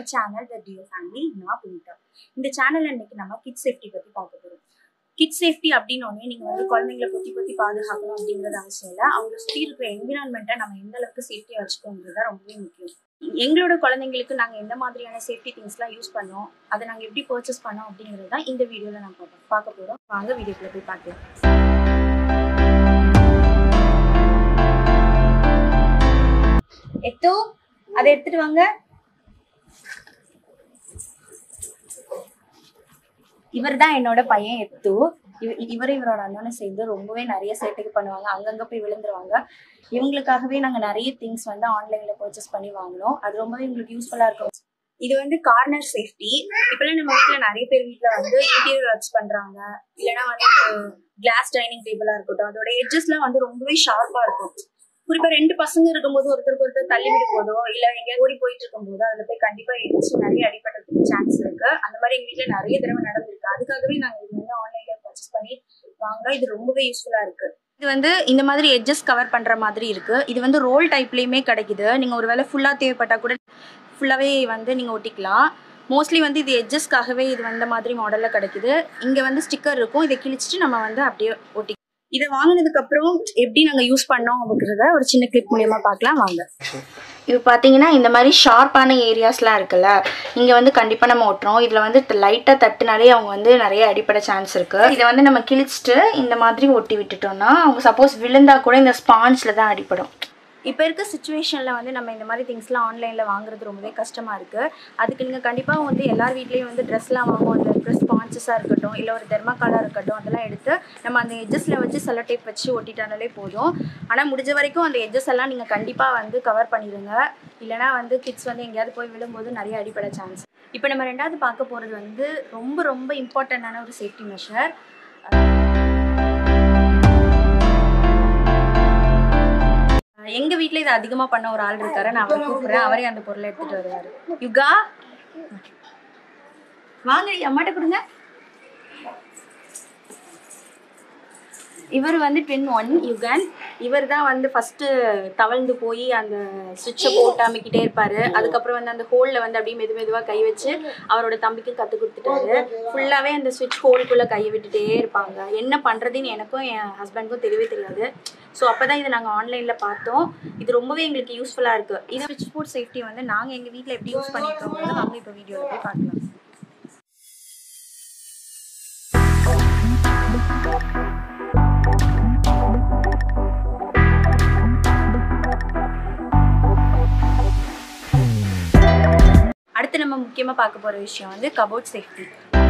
channel த deo family நான் புனிதா இந்த சேனல்ல இன்னைக்கு நம்ம கிட் சேஃப்டி பத்தி பார்க்க போறோம் கிட் சேஃப்டி அப்படின்னோடனே நீங்க வந்து குழந்தைங்களை பொத்தி பொத்தி பாதுகாக்கணும் அப்படிங்கிறது அவசியம் இல்லை அவங்கள சுற்றி இருக்கிற என்விரான்மெண்ட்டை நம்ம எந்த அளவுக்கு சேஃப்டியா வச்சுக்கோங்கிறது தான் ரொம்பவே முக்கியம் எங்களோட குழந்தைங்களுக்கு நாங்க எந்த மாதிரியான சேஃப்டி திங்ஸ்லாம் யூஸ் பண்ணோம் அதை நாங்க எப்படி பர்ச்சேஸ் பண்ணோம் அப்படிங்கிறது தான் இந்த வீடியோல நம்ம பார்க்க பார்க்க போறோம் வாங்க வீடியோக்குள்ள போய் பார்க்கலாம் எத்தோ அதை எடுத்துட்டு வாங்க இவர் தான் என்னோட பையன் எத்து இவ- இவர் இவரோட அண்ணனும் சேர்ந்து ரொம்பவே நிறைய சேட்டைக்கு பண்ணுவாங்க அங்கங்க போய் விழுந்துருவாங்க இவங்களுக்காகவே நாங்க நிறைய திங்ஸ் வந்து ஆன்லைன்ல பர்ச்சேஸ் பண்ணி வாங்கினோம் அது ரொம்பவே எங்களுக்கு யூஸ்ஃபுல்லா இருக்கும் இது வந்து கார்னர் சேஃப்டி இப்பெல்லாம் நம்ம வீட்ல நிறைய பேர் வீட்ல வந்து இன்டீரியர் ஒர்க்ஸ் பண்றாங்க இல்லைன்னா வந்து கிளாஸ் டைனிங் டேபிளா இருக்கட்டும் அதோட எட்ஜஸ்லாம் வந்து ரொம்பவே ஷார்ப்பா இருக்கும் குறிப்பா ரெண்டு பசங்க இருக்கும்போது ஒருத்தருக்கு ஒருத்தர் தள்ளி விடும் போதோ இல்ல எங்க ஓடி போயிட்டு இருக்கும் போதோ அதுல போய் கண்டிப்பா இடிச்சு நிறைய அடிபடுறதுக்கு சான்ஸ் இருக்கு அந்த மாதிரி எங்க வீட்ல நிறைய தடவை நடந்திருக்கு அதுக்காகவே நாங்க இது வந்து ஆன்லைன்ல பர்ச்சேஸ் பண்ணி வாங்குறோம் இது ரொம்பவே யூஸ்ஃபுல்லா இருக்கு இது வந்து இந்த மாதிரி எட்ஜஸ் கவர் பண்ற மாதிரி இருக்கு இது வந்து ரோல் டைப்லயுமே கிடைக்குது நீங்க ஒருவேளை ஃபுல்லா தேவைப்பட்டா கூட ஃபுல்லாவே வந்து நீங்க ஒட்டிக்கலாம் மோஸ்ட்லி வந்து இது எட்ஜஸ்க்காகவே இது வந்த மாதிரி மாடல்ல கிடைக்குது இங்க வந்து ஸ்டிக்கர் இருக்கும் இதை கிழிச்சிட்டு நம்ம வந்து அப்படியே ஒட்டி இதை வாங்கினதுக்கு அப்புறம் எப்படி நாங்க யூஸ் பண்ணோம் அப்படிங்கிறத ஒரு சின்ன கிளிப் மூலியமா பார்க்கலாம் வாங்க இது பார்த்தீங்கன்னா இந்த மாதிரி ஷார்ப்பான ஏரியாஸ்லாம் இருக்குல்ல இங்கே வந்து கண்டிப்பாக நம்ம ஒட்டுறோம் இதில் வந்து லைட்டாக தட்டுனாலே அவங்க வந்து நிறைய அடிப்பட சான்ஸ் இருக்குது இதை வந்து நம்ம கிழிச்சிட்டு இந்த மாதிரி ஒட்டி விட்டுட்டோம்னா அவங்க சப்போஸ் விழுந்தா கூட இந்த ஸ்பாஞ்சில் தான் அடிப்படும் இப்போ இருக்க சுச்சுவேஷனில் வந்து நம்ம இந்த மாதிரி திங்ஸ்லாம் ஆன்லைனில் வாங்குறது ரொம்பவே கஷ்டமாக இருக்குது அதுக்கு நீங்கள் கண்டிப்பாக வந்து எல்லார் வீட்லேயும் வந்து ட்ரெஸ்லாம் வாங்குவோம் அதில் இருக்கிற ஸ்பான்சஸாக இருக்கட்டும் இல்லை ஒரு தெர்மாக்காலாக இருக்கட்டும் அதெல்லாம் எடுத்து நம்ம அந்த எட்ஜஸில் வச்சு செல்லோ டேப் வச்சு ஒட்டிட்டாலே போதும் ஆனால் முடிஞ்ச வரைக்கும் அந்த எட்ஜஸ் எல்லாம் நீங்கள் கண்டிப்பாக வந்து கவர் பண்ணிடுங்க இல்லைனா வந்து கிட்ஸ் வந்து எங்கேயாவது போய் விழும்போது நிறைய அடிப்பட சான்ஸ் இப்போ நம்ம ரெண்டாவது பார்க்க போகிறது வந்து ரொம்ப ரொம்ப இம்பார்ட்டண்ட்டான ஒரு சேஃப்டி மெஷர் எங்க வீட்ல இது அதிகமா பண்ண ஒரு ஆள் இருக்காரு நான் அவரை கூப்பிடுறேன் அவரே அந்த பொருளை எடுத்துட்டு வருவாரு யுகா வாங்க அம்மாட்ட கொடுங்க இவர் வந்து ட்வின் ஒன் யுகன் இவர் தான் வந்து ஃபஸ்ட்டு தவழ்ந்து போய் அந்த சுவிட்சை போட்டு அமைக்கிட்டே இருப்பார் அதுக்கப்புறம் வந்து அந்த ஹோலில் வந்து அப்படியே மெது மெதுவாக கை வச்சு அவரோட தம்பிக்கு கற்றுக் கொடுத்துட்டாரு ஃபுல்லாகவே அந்த சுவிட்ச் ஹோலுக்குள்ளே கையை விட்டுட்டே இருப்பாங்க என்ன பண்ணுறதுன்னு எனக்கும் என் ஹஸ்பண்டுக்கும் தெரியவே தெரியாது ஸோ அப்போ தான் இதை நாங்கள் ஆன்லைனில் பார்த்தோம் இது ரொம்பவே எங்களுக்கு யூஸ்ஃபுல்லாக இருக்குது இது சுவிட்ச் போர்ட் சேஃப்டி வந்து நாங்கள் எங்கள் வீட்டில் எப்படி யூஸ் பண்ணியிருக்கோம் நாங்கள் இப்போ வீடியோவில் போய் பார்க்கலாம் அடுத்து நம்ம முக்கியமாக பார்க்க போகிற விஷயம் வந்து கபோர்ட் சேஃப்டி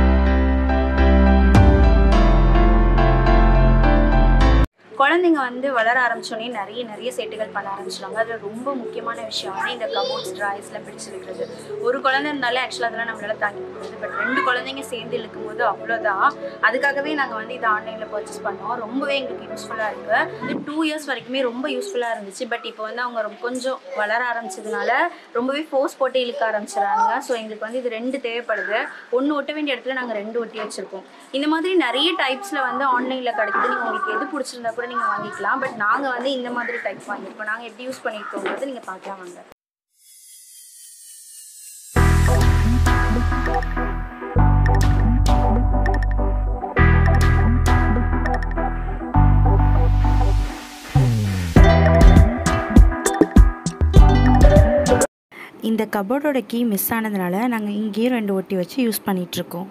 குழந்தைங்க வந்து வளர ஆரம்பிச்சோடனே நிறைய நிறைய சேட்டுகள் பண்ண ஆரம்பிச்சிடுவாங்க அதில் ரொம்ப முக்கியமான விஷயம் வந்து இந்த கபோர்ட்ஸ் ட்ராய்ஸ்லாம் பிடிச்சிருக்கிறது ஒரு குழந்தை இருந்தாலே ஆக்சுவலாக அதெல்லாம் நம்மளால தாங்கி முடியாது பட் ரெண்டு குழந்தைங்க சேர்ந்து இழுக்கும்போது அவ்வளோதான் அதுக்காகவே நாங்கள் வந்து இதை ஆன்லைனில் பர்ச்சேஸ் பண்ணோம் ரொம்பவே எங்களுக்கு யூஸ்ஃபுல்லாக இருக்குது இது டூ இயர்ஸ் வரைக்குமே ரொம்ப யூஸ்ஃபுல்லாக இருந்துச்சு பட் இப்போ வந்து அவங்க ரொம்ப கொஞ்சம் வளர ஆரம்பிச்சதுனால ரொம்பவே ஃபோர்ஸ் போட்டு இழுக்க ஆரம்பிச்சிடறாங்க ஸோ எங்களுக்கு வந்து இது ரெண்டு தேவைப்படுது ஒன்று ஒட்ட வேண்டிய இடத்துல நாங்கள் ரெண்டு ஒட்டி வச்சுருக்கோம் இந்த மாதிரி நிறைய டைப்ஸில் வந்து ஆன்லைனில் கிடைக்குது நீங்கள் உங்களுக்கு எது பிடிச்சிருந்தா கூட நீங்கள் வாங்கிக்கலாம் பட் நாங்கள் வந்து இந்த மாதிரி டைப் வாங்கியிருக்கோம் நாங்கள் எப்படி யூஸ் பண்ணியிருக்கோங்கிறது நீங்கள் பார்க்கலாம் வாங்க இந்த கபோர்டோட கீ மிஸ் ஆனதுனால நாங்கள் இங்கேயும் ரெண்டு ஒட்டி வச்சு யூஸ் பண்ணிகிட்ருக்கோம்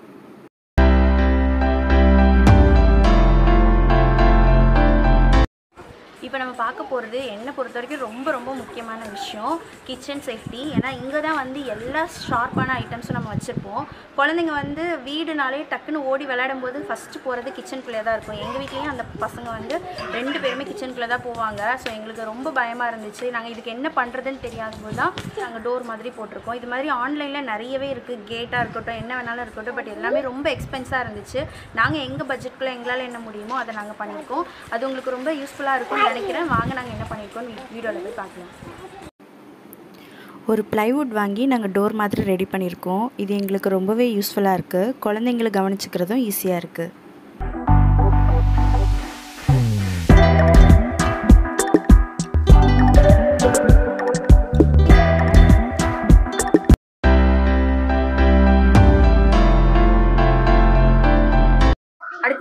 இப்போ நம்ம பார்க்க போகிறது என்னை பொறுத்த வரைக்கும் ரொம்ப ரொம்ப முக்கியமான விஷயம் கிச்சன் சேஃப்டி ஏன்னா இங்கே தான் வந்து எல்லா ஷார்ப்பான ஐட்டம்ஸும் நம்ம வச்சுருப்போம் குழந்தைங்க வந்து வீடுனாலே டக்குன்னு ஓடி விளையாடும் போது ஃபஸ்ட்டு போகிறது கிச்சனுக்குள்ளே தான் இருக்கும் எங்கள் வீட்லேயும் அந்த பசங்க வந்து ரெண்டு பேருமே கிச்சனுக்குள்ளே தான் போவாங்க ஸோ எங்களுக்கு ரொம்ப பயமாக இருந்துச்சு நாங்கள் இதுக்கு என்ன பண்ணுறதுன்னு தெரியாத போது தான் நாங்கள் டோர் மாதிரி போட்டிருக்கோம் இது மாதிரி ஆன்லைனில் நிறையவே இருக்குது கேட்டாக இருக்கட்டும் என்ன வேணாலும் இருக்கட்டும் பட் எல்லாமே ரொம்ப எக்ஸ்பென்ஸாக இருந்துச்சு நாங்கள் எங்கள் பட்ஜெட்குள்ளே எங்களால் என்ன முடியுமோ அதை நாங்கள் பண்ணியிருக்கோம் அது உங்களுக்கு ரொம்ப யூஸ்ஃபுல்லாக இருக்கும்னு நினைக்கிறேன் வாங்க நாங்கள் என்ன பண்ணியிருக்கோம் வீடியோவில் போய் பார்க்கலாம் ஒரு ப்ளைவுட் வாங்கி நாங்கள் டோர் மாதிரி ரெடி பண்ணியிருக்கோம் இது எங்களுக்கு ரொம்பவே யூஸ்ஃபுல்லாக இருக்குது குழந்தைங்களை கவனிச்சுக்கிறதும் ஈஸியாக இருக்குது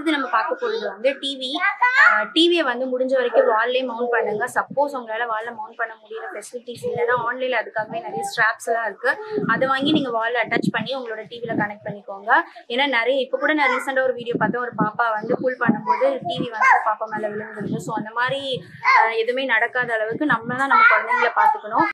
அடுத்தது நம்ம பார்க்க போகிறது வந்து டிவி டிவியை வந்து முடிஞ்ச வரைக்கும் வால்லே மவுண்ட் பண்ணுங்க சப்போஸ் உங்களால் வாலில் மவுண்ட் பண்ண முடியிற ஃபெசிலிட்டிஸ் இல்லைன்னா ஆன்லைனில் அதுக்காகவே நிறைய ஸ்ட்ராப்ஸ் எல்லாம் இருக்குது அதை வாங்கி நீங்கள் வாலில் அட்டாச் பண்ணி உங்களோட டிவியில் கனெக்ட் பண்ணிக்கோங்க ஏன்னா நிறைய இப்போ கூட நான் ரீசெண்டாக ஒரு வீடியோ பார்த்தேன் ஒரு பாப்பா வந்து கூல் பண்ணும்போது டிவி வந்து ஒரு பாப்பா மேலே விழுந்துருது ஸோ அந்த மாதிரி ஆஹ், எதுவுமே நடக்காத அளவுக்கு நம்ம தான் நம்ம குழந்தைங்கள பார்த்துக்கணும்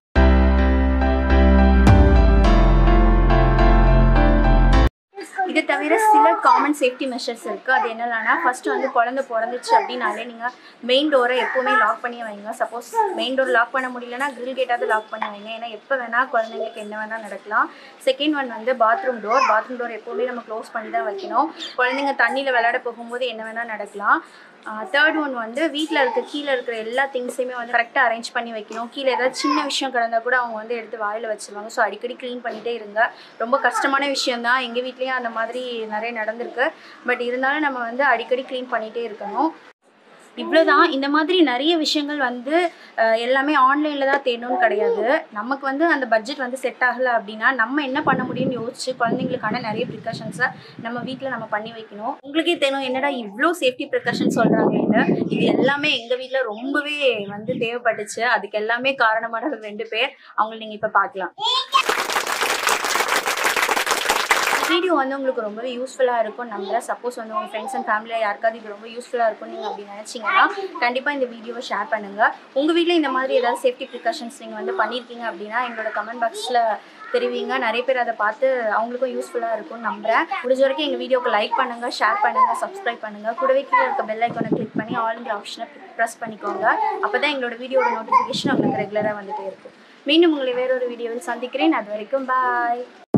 இதை தவிர சில காமன் சேஃப்டி மெஷர்ஸ் இருக்குது அது என்னென்னா ஃபர்ஸ்ட் வந்து குழந்தை பிறந்துச்சு அப்படின்னாலே நீங்கள் மெயின் டோரை எப்போவுமே லாக் பண்ணி வைங்க சப்போஸ் மெயின் டோர் லாக் பண்ண முடியலன்னா கிரில் கேட்டாவது லாக் பண்ணி வைங்க ஏன்னா எப்போ வேணால் குழந்தைங்களுக்கு என்ன வேணால் நடக்கலாம் செகண்ட் ஒன் வந்து பாத்ரூம் டோர் பாத்ரூம் டோர் எப்போவுமே நம்ம க்ளோஸ் பண்ணி தான் வைக்கணும் குழந்தைங்க தண்ணியில் விளையாட போகும்போது என்ன வேணால் நடக்கலாம் தேர்ட் ஒன் வந்து வீட்டில் இருக்க கீழே இருக்கிற எல்லா திங்ஸையுமே வந்து கரெக்டாக அரேஞ்ச் பண்ணி வைக்கணும் கீழே ஏதாவது சின்ன விஷயம் கிடந்தா கூட அவங்க வந்து எடுத்து வாயில் வச்சிருவாங்க ஸோ அடிக்கடி க்ளீன் பண்ணிகிட்டே இருங்க ரொம்ப கஷ்டமான விஷயம் தான் எங்கள் வீட்லேயும் அந்த மாதிரி நிறைய நடந்திருக்கு பட் இருந்தாலும் நம்ம வந்து அடிக்கடி க்ளீன் பண்ணிகிட்டே இருக்கணும் இவ்வளோதான் இந்த மாதிரி நிறைய விஷயங்கள் வந்து அஹ், எல்லாமே ஆன்லைனில் தான் தேடணும்னு கிடையாது நமக்கு வந்து அந்த பட்ஜெட் வந்து செட் ஆகலை அப்படின்னா நம்ம என்ன பண்ண முடியும்னு யோசிச்சு குழந்தைங்களுக்கான நிறைய ப்ரிகாஷன்ஸை நம்ம வீட்டில் நம்ம பண்ணி வைக்கணும் உங்களுக்கே தெரியும் என்னடா இவ்வளோ சேஃப்டி ப்ரிகாஷன் சொல்கிறாங்கன்னு இது எல்லாமே எங்கள் வீட்டில் ரொம்பவே வந்து தேவைப்பட்டுச்சு அதுக்கு எல்லாமே காரணமானவர் ரெண்டு பேர் அவங்களை நீங்கள் இப்போ பார்க்கலாம் வீடியோ வந்து உங்களுக்கு ரொம்பவே யூஸ்ஃபுல்லாக இருக்கும் நம்புறேன் சப்போஸ் வந்து உங்கள் ஃப்ரெண்ட்ஸ் அண்ட் ஃபேமிலியாக யாருக்காவது இது ரொம்ப யூஸ்ஃபுல்லாக இருக்கும் நீங்கள் அப்படி நினச்சிங்கன்னா கண்டிப்பாக இந்த வீடியோவை ஷேர் பண்ணுங்கள் உங்கள் வீட்டில் இந்த மாதிரி ஏதாவது சேஃப்டி ப்ரிகாஷன்ஸ் நீங்கள் வந்து பண்ணியிருக்கீங்க அப்படின்னா எங்களோட கமெண்ட் பாக்ஸில் தெரிவிங்க நிறைய பேர் அதை பார்த்து அவங்களுக்கும் யூஸ்ஃபுல்லாக இருக்கும்னு நம்புறேன் முடிஞ்ச வரைக்கும் எங்கள் வீடியோக்கு லைக் பண்ணுங்கள் ஷேர் பண்ணுங்கள் சப்ஸ்கிரைப் பண்ணுங்கள் கூடவே கீழே இருக்க பெல் ஐக்கானை கிளிக் பண்ணி ஆல்ங்கிற ஆப்ஷனை ப்ரெஸ் பண்ணிக்கோங்க அப்போ தான் எங்களோட வீடியோட நோட்டிஃபிகேஷன் உங்களுக்கு ரெகுலராக வந்துட்டே இருக்கும் மீண்டும் உங்களை வேறொரு வீடியோவில் சந்திக்கிறேன் அது வரைக்கும் பாய்